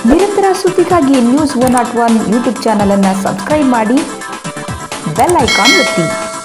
ನಿರಂತರ ಸುದ್ದಿಗಾಗಿ news one not one YouTube channel ಅನ್ನು ಸಬ್ಸ್ಕ್ರೈಬ್ ಮಾಡಿ ಬೆಲ್ ಐಕಾನ್ ಒತ್ತಿ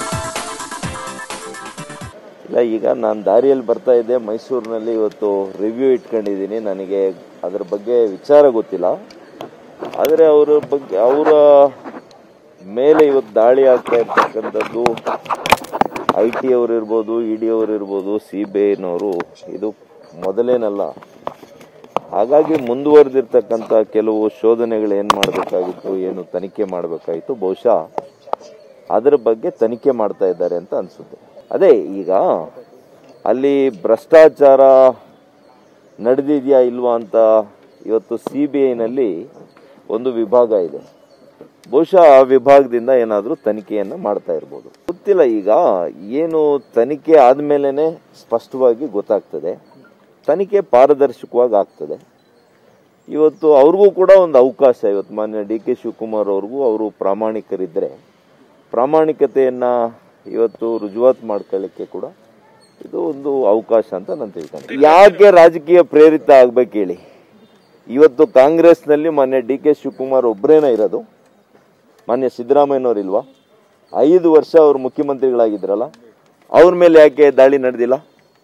ಇಲ್ಲ ಈಗ ನಾನು ದಾರಿಯಲ್ಲಿ ಬರ್ತಾ ಇದ್ದೆ ಮೈಸೂರಿನಲ್ಲಿ ಇವತ್ತು ರಿವ್ಯೂ ಇಟ್ಕೊಂಡಿದ್ದೀನಿ ನನಗೆ ಅದ್ರ ಬಗ್ಗೆ ವಿಚಾರ ಗೊತ್ತಿಲ್ಲ ಆದರೆ ಅವರ ಬಗ್ಗೆ ಅವರ ಮೇಲೆ ಇವತ್ತು ದಾಳಿ ಆಗ್ತಾ ಇರ್ತಕ್ಕಂಥದ್ದು ಐ ಟಿ ಅವರು ಇರ್ಬೋದು ಇ ಡಿ ಅವರು ಇರ್ಬೋದು ಸಿ ಬಿ ಐನವರು ಇದು ಮೊದಲೇನಲ್ಲ ಹಾಗಾಗಿ ಮುಂದುವರೆದಿರ್ತಕ್ಕಂಥ ಕೆಲವು ಶೋಧನೆಗಳು ಏನು ಮಾಡಬೇಕಾಗಿತ್ತು ಏನು ತನಿಖೆ ಮಾಡಬೇಕಾಗಿತ್ತು ಬಹುಶಃ ಅದರ ಬಗ್ಗೆ ತನಿಖೆ ಮಾಡ್ತಾ ಇದ್ದಾರೆ ಅಂತ ಅನಿಸುತ್ತೆ ಅದೇ ಈಗ ಅಲ್ಲಿ ಭ್ರಷ್ಟಾಚಾರ ನಡೆದಿದೆಯಾ ಇಲ್ವಾ ಅಂತ ಇವತ್ತು ಸಿ ಬಿ ಐನಲ್ಲಿ ಒಂದು ವಿಭಾಗ ಇದೆ ಬಹುಶಃ ಆ ವಿಭಾಗದಿಂದ ಏನಾದರೂ ತನಿಖೆಯನ್ನು ಮಾಡ್ತಾ ಇರ್ಬೋದು ಗೊತ್ತಿಲ್ಲ ಈಗ ಏನು ತನಿಖೆ ಆದಮೇಲೆ ಸ್ಪಷ್ಟವಾಗಿ ಗೊತ್ತಾಗ್ತದೆ ತನಿಖೆ ಪಾರದರ್ಶಕವಾಗಿ ಆಗ್ತದೆ ಇವತ್ತು ಅವ್ರಿಗೂ ಕೂಡ ಒಂದು ಅವಕಾಶ ಇವತ್ತು ಮಾನ್ಯ ಡಿ ಕೆ ಶಿವಕುಮಾರ್ ಅವ್ರಿಗೂ ಅವರು ಪ್ರಾಮಾಣಿಕರಿದ್ದರೆ ಪ್ರಾಮಾಣಿಕತೆಯನ್ನು ಇವತ್ತು ರುಜುವಾತ್ ಮಾಡ್ಕೊಳ್ಳಿಕ್ಕೆ ಕೂಡ ಇದು ಒಂದು ಅವಕಾಶ ಅಂತ ನಾನು ತಿಳ್ಕೊಂಡೆ ಯಾಕೆ ರಾಜಕೀಯ ಪ್ರೇರಿತ ಆಗ್ಬೇಕು ಹೇಳಿ ಇವತ್ತು ಕಾಂಗ್ರೆಸ್ನಲ್ಲಿ ಮಾನ್ಯ ಡಿ ಕೆ ಶಿವಕುಮಾರ್ ಒಬ್ಬರೇನ ಇರೋದು ಮಾನ್ಯ ಸಿದ್ದರಾಮಯ್ಯನವ್ರು ಇಲ್ವಾ ಐದು ವರ್ಷ ಅವರು ಮುಖ್ಯಮಂತ್ರಿಗಳಾಗಿದ್ರಲ್ಲ ಅವ್ರ ಮೇಲೆ ಯಾಕೆ ದಾಳಿ ನಡೆದಿಲ್ಲ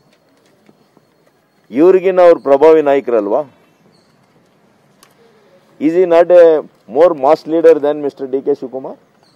ಇವ್ರಿಗಿನ್ನ ಅವ್ರ ಪ್ರಭಾವಿ ನಾಯಕರಲ್ವಾ is he not a more mass leader than Mr D K Shivakumar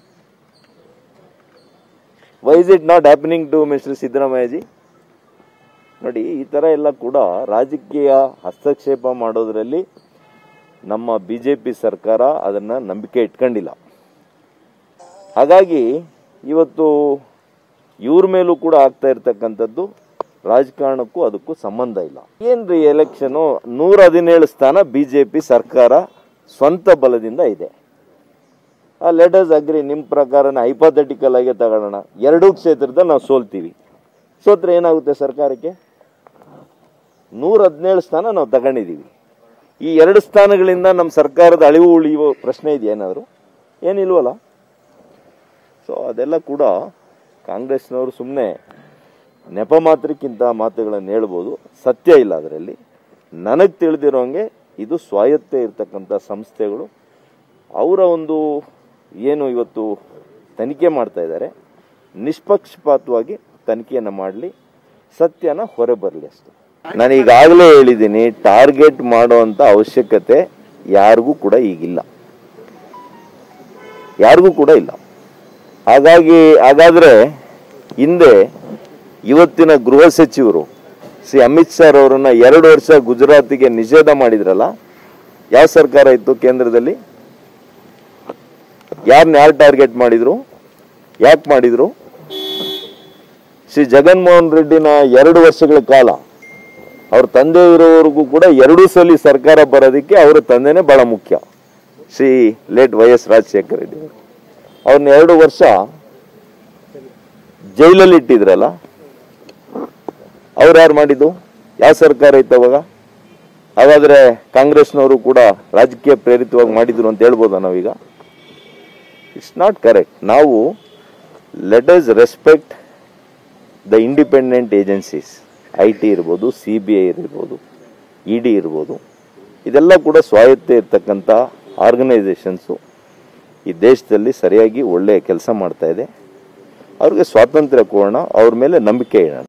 why is it not happening to Mr Siddaramaiah ji ನೋಡಿ ಈ ಥರ ಎಲ್ಲ ಕೂಡ ರಾಜಕೀಯ ಹಸ್ತಕ್ಷೇಪ ಮಾಡೋದ್ರಲ್ಲಿ ನಮ್ಮ ಬಿ ಜೆ ಪಿ ಸರ್ಕಾರ ಅದನ್ನು ನಂಬಿಕೆ ಇಟ್ಕೊಂಡಿಲ್ಲ ಹಾಗಾಗಿ ಇವತ್ತು ಇವ್ರ ಮೇಲೂ ಕೂಡ ಆಗ್ತಾ ಇರ್ತಕ್ಕಂಥದ್ದು ರಾಜಕಾರಣಕ್ಕೂ ಅದಕ್ಕೂ ಸಂಬಂಧ ಇಲ್ಲ ಏನ್ರಿ ಎಲೆಕ್ಷನು ನೂರ ಹದಿನೇಳು ಸ್ಥಾನ ಬಿ ಜೆ ಪಿ ಸರ್ಕಾರ ಸ್ವಂತ ಬಲದಿಂದ ಇದೆ ಆ ಲೆಟರ್ಸ್ ಅಗ್ರಿ ನಿಮ್ಮ ಪ್ರಕಾರನ ಹೈಪಾಥೆಟಿಕಲ್ ಆಗಿ ತಗೊಳ್ಳೋಣ ಎರಡೂ ಕ್ಷೇತ್ರದಲ್ಲಿ ನಾವು ಸೋಲ್ತೀವಿ ಸೋತ್ರೆ ಏನಾಗುತ್ತೆ ಸರ್ಕಾರಕ್ಕೆ ನೂರ ಹದಿನೇಳು ಸ್ಥಾನ ನಾವು ತಗೊಂಡಿದ್ದೀವಿ ಈ ಎರಡು ಸ್ಥಾನಗಳಿಂದ ನಮ್ಮ ಸರ್ಕಾರದ ಅಳಿವು ಉಳಿಯುವ ಪ್ರಶ್ನೆ ಇದೆಯಾ ಏನಾದರೂ ಏನಿಲ್ವಲ್ಲ ಸೊ ಅದೆಲ್ಲ ಕೂಡ ಕಾಂಗ್ರೆಸ್ನವರು ಸುಮ್ಮನೆ ನೆಪ ಮಾತ್ರಕ್ಕಿಂತ ಮಾತುಗಳನ್ನು ಹೇಳ್ಬೋದು ಸತ್ಯ ಇಲ್ಲ ಅದರಲ್ಲಿ ನನಗೆ ತಿಳಿದಿರೋಂಗೆ ಇದು ಸ್ವಾಯತ್ತೆ ಇರ್ತಕ್ಕಂಥ ಸಂಸ್ಥೆಗಳು ಅವರ ಒಂದು ಏನು ಇವತ್ತು ತನಿಖೆ ಮಾಡ್ತಾ ಇದ್ದಾರೆ ನಿಷ್ಪಕ್ಷಪಾತವಾಗಿ ತನಿಖೆಯನ್ನು ಮಾಡಲಿ ಸತ್ಯನ ಹೊರ ಬರಲಿ ಅಷ್ಟೆ ನಾನು ಈಗಾಗಲೇ ಹೇಳಿದ್ದೀನಿ ಟಾರ್ಗೆಟ್ ಮಾಡುವಂಥ ಅವಶ್ಯಕತೆ ಯಾರಿಗೂ ಕೂಡ ಈಗಿಲ್ಲ ಯಾರಿಗೂ ಕೂಡ ಇಲ್ಲ ಹಾಗಾಗಿ ಹಾಗಾದ್ರೆ ಹಿಂದೆ ಇವತ್ತಿನ ಗೃಹ ಸಚಿವರು ಶ್ರೀ ಅಮಿತ್ ಶಾ ಅವರನ್ನ ಎರಡು ವರ್ಷ ಗುಜರಾತಿಗೆ ನಿಷೇಧ ಮಾಡಿದ್ರಲ್ಲ ಯಾವ ಸರ್ಕಾರ ಇತ್ತು ಕೇಂದ್ರದಲ್ಲಿ ಯಾರನ್ನ ಯಾರು ಟಾರ್ಗೆಟ್ ಮಾಡಿದ್ರು ಯಾಕೆ ಮಾಡಿದ್ರು ಶ್ರೀ ಜಗನ್ಮೋಹನ್ ರೆಡ್ಡಿನ ಎರಡು ವರ್ಷಗಳ ಕಾಲ ಅವ್ರ ತಂದೆ ಇರೋವರೆಗೂ ಕೂಡ ಎರಡೂ ಸಲ ಸರ್ಕಾರ ಬರೋದಕ್ಕೆ ಅವರ ತಂದೆನೇ ಬಹಳ ಮುಖ್ಯ Shri late Y S Rajashekhara Reddy ಅವರು ಅವ್ರನ್ನ ಎರಡು ವರ್ಷ ಜೈಲಲ್ಲಿ ಇಟ್ಟಿದ್ರಲ್ಲ ಅವ್ರು ಯಾರು ಮಾಡಿದ್ದು ಯಾವ ಸರ್ಕಾರ ಇತ್ತು ಅವಾಗ ಹಾಗಾದ್ರೆ ಕಾಂಗ್ರೆಸ್ನವರು ಕೂಡ ರಾಜಕೀಯ ಪ್ರೇರಿತವಾಗಿ ಮಾಡಿದ್ರು ಅಂತ ಹೇಳ್ಬೋದಾ ನಾವೀಗ ಇಟ್ಸ್ ನಾಟ್ ಕರೆಕ್ಟ್ ನಾವು let us respect the independent agencies I T ಇರ್ಬೋದು ಸಿ ಬಿ ಐ ಇರ್ಬೋದು ಇ ಡಿ ಇರ್ಬೋದು ಇದೆಲ್ಲ ಕೂಡ ಸ್ವಾಯತ್ತ ಇರ್ತಕ್ಕಂಥ ಆರ್ಗನೈಸೇಷನ್ಸು ಈ ದೇಶದಲ್ಲಿ ಸರಿಯಾಗಿ ಒಳ್ಳೆಯ ಕೆಲಸ ಮಾಡ್ತಾ ಇದೆ ಅವ್ರಿಗೆ ಸ್ವಾತಂತ್ರ್ಯ ಕೊಡೋಣ ಅವ್ರ ಮೇಲೆ ನಂಬಿಕೆ ಇಡೋಣ